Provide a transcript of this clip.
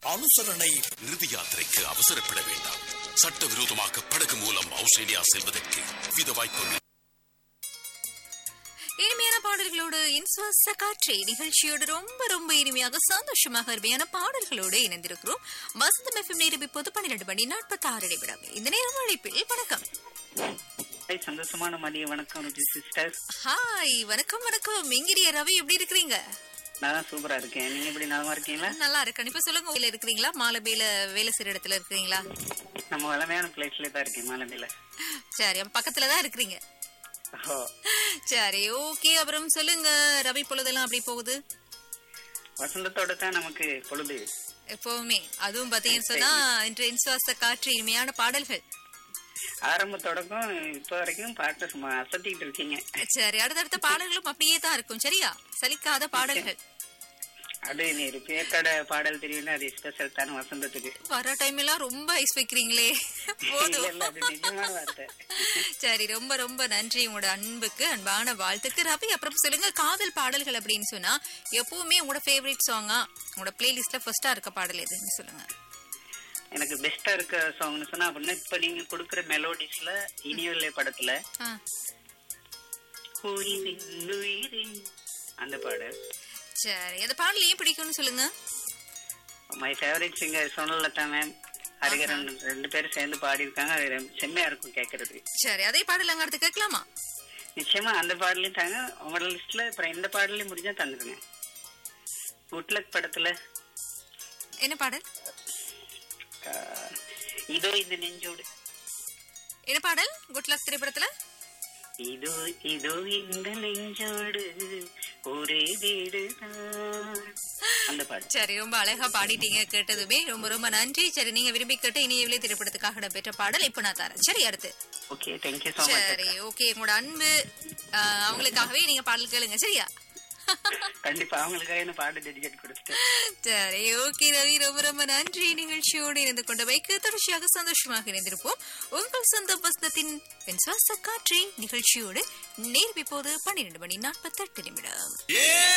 அனுசரணை இறுதி யாத்திரைக்கு அவசரப்பட வேண்டாம் சட்டவிரோதமாக படகு மூலம் ஆஸ்திரேலியா செல்வதற்கு வித வாய்ப்புகள் இனிமையான பாடல்களோடு இன்சுவாச காற்றே நிகழ்ச்சியோடு ரொம்ப ரொம்ப இனிமையாக சந்தோஷமாக அருமையான பாடல்களோடு இணைந்திருக்கிறோம் வசந்தம் எஃப்எம் நேரம் இப்போது பன்னிரண்டு மணி நாற்பத்தி ஆறு நிமிடம் இந்த நேரம் அழைப்பில் வணக்கம் ஹாய், சந்தோஷமான மதிய வணக்கம் ருஜி சிஸ்டர் ஹாய் வணக்கம் வணக்கம் எங்கிரிய ரவி எப்படி இருக்கிறீங்க நான் சூப்பரா இருக்கேன் நீங்க எப்படி நலமா இருக்கீங்களா நல்லா இருக்கேன் இப்ப சொல்லுங்க வேலை இருக்கிறீங்களா மாலபேல வேலை செய்யற இடத்துல இருக்கிறீங்களா நம்ம வளமையான பிளேஸ்ல தான் இருக்கேன் மாலண்டில சரி அப்ப பக்கத்துல தான் இருக்கிறீங்க ஓ சரி ஓகே அப்புறம் சொல்லுங்க ரவி பொழுதெல்லாம் அப்படி போகுது வசந்தத்தோட தான் நமக்கு பொழுது எப்பவுமே அதுவும் பாத்தீங்கன்னு சொன்னா இன்று இன்சுவாச காற்று இனிமையான பாடல்கள் ஆரம்ப தொடக்கம் இப்ப வரைக்கும் பாட்டை சும்மா அசத்திக்கிட்டு இருக்கீங்க சரி அடுத்தடுத்த பாடல்களும் அப்படியே தான் இருக்கும் சரியா சலிக்காத பாடல்கள் அது நீ ஒரு பேக்கடை பாடல் தெரியும்னா அது ஸ்பெஷல் தானே வசந்தத்துக்கு வர டைம் எல்லாம் ரொம்ப ஐஸ் வைக்கிறீங்களே இல்ல போதும் இல்ல அது நிஜமான வார்த்தை சரி ரொம்ப ரொம்ப நன்றி உங்களோட அன்புக்கு அன்பான வாழ்த்துக்கு ரவி அப்புறம் சொல்லுங்க காதல் பாடல்கள் அப்படின்னு சொன்னா எப்பவுமே உங்களோட ஃபேவரட் சாங்கா உங்களோட பிளேலிஸ்ட்ல ஃபர்ஸ்டா இருக்க பாடல் எதுன்னு சொல்லுங்க எனக்கு பெஸ்டா இருக்க சாங்னு சொன்னா அப்படின்னா இப்ப நீங்க கொடுக்குற மெலோடிஸ்ல இனியவில்லை படத்துல ஆ, உயிரின் உயிரின் அந்த பாடல் சரி அந்த பாடல் ஏன் பிடிக்கும்னு சொல்லுங்க my favourite singer Sonalatha ma'am Hariharan ரெண்டு பேரும் சேர்ந்து பாடியிருக்காங்க அது ரொம்ப செம்மையா இருக்கும் கேட்கறதுக்கு சரி அதே பாடல் அங்க அடுத்து கேட்கலாமா நிச்சயமா அந்த பாடலையும் தாங்க உங்களோட லிஸ்ட்ல அப்புறம் இந்த பாடலையும் முடிஞ்சா தந்துருங்க குட்லக் படத்துல என்ன பாடல் ஆஹ், இதோ இந்த நெஞ்சோடு என்ன பாடல் குட் லக் திரைப்படத்துல இதோ இதோ இந்த நெஞ்சோடு ஒரே வீடுதான் அந்த பாட்டு சரி ரொம்ப அழகா பாடிட்டீங்க கேட்டதுமே ரொம்ப ரொம்ப நன்றி சரி நீங்க விரும்பி கேட்ட இனியவிலே திரைப்படத்துக்காக இடம்பெற்ற பாடல் இப்ப நான் தரேன் சரி அடுத்து ஓகே தேங்க்யூ ஸோ மச் சரி ஓகே உங்களோட அன்பு ஆஹ், அவங்களுக்காகவே நீங்க பாடல் கேளுங்க சரியா கண்டிப்பா அவங்களுக்காக என்ன பாட்டு டெடிகேட் கொடுத்துட்டேன் சரி ஓகே ரவி ரொம்ப ரொம்ப நன்றி நிகழ்ச்சியோடு இணைந்து கொண்ட வைக்க தொடர்ச்சியாக சந்தோஷமாக இணைந்திருப்போம் உங்கள் சொந்த வசனத்தின் என் சுவாச காற்றை நிகழ்ச்சியோடு நேர்வி போது பன்னிரண்டு மணி நாற்பத்தெட்டு நிமிடம் ஏ